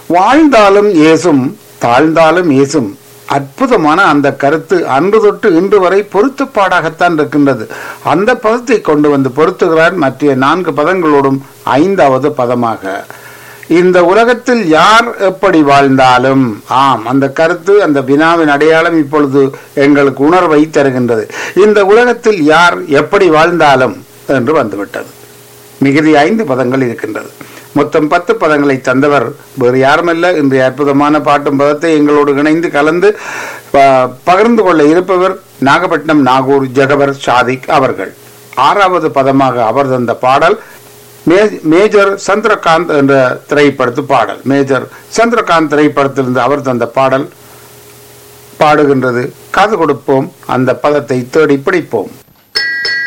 வாழ்ந்தாலும் ஏசும் தாழ்ந்தாலும் ஏசும் அற்புதமான அந்த கருத்து அன்று தொட்டு இன்று வரை பொருத்துப்பாடாகத்தான் இருக்கின்றது அந்த பதத்தை கொண்டு வந்து பொருத்துகிறார் மற்ற நான்கு பதங்களோடும் ஐந்தாவது பதமாக இந்த உலகத்தில் யார் எப்படி வாழ்ந்தாலும் ஆம் அந்த கருத்து அந்த வினாவின் அடையாளம் இப்பொழுது எங்களுக்கு உணர்வை தருகின்றது இந்த உலகத்தில் யார் எப்படி வாழ்ந்தாலும் என்று வந்துவிட்டது மிகுதி ஐந்து பதங்கள் இருக்கின்றது மொத்தம் பத்து பதங்களை தந்தவர் வேறு யாருமல்ல இன்றைய அற்புதமான பாட்டும் பதத்தை எங்களோடு இணைந்து கலந்து ப- பகிர்ந்து கொள்ள இருப்பவர் நாகப்பட்டினம் நாகூர் ஜெகவர் சாதிக் அவர்கள் ஆறாவது பதமாக அவர் தந்த பாடல் மே- மேஜர் சந்திரகாந்த் என்ற திரைப்படத்து பாடல் மேஜர் சந்திரகாந்த் திரைப்படத்திலிருந்து அவர் தந்த பாடல் பாடுகின்றது காது கொடுப்போம் அந்த பதத்தை தேடி பிடிப்போம்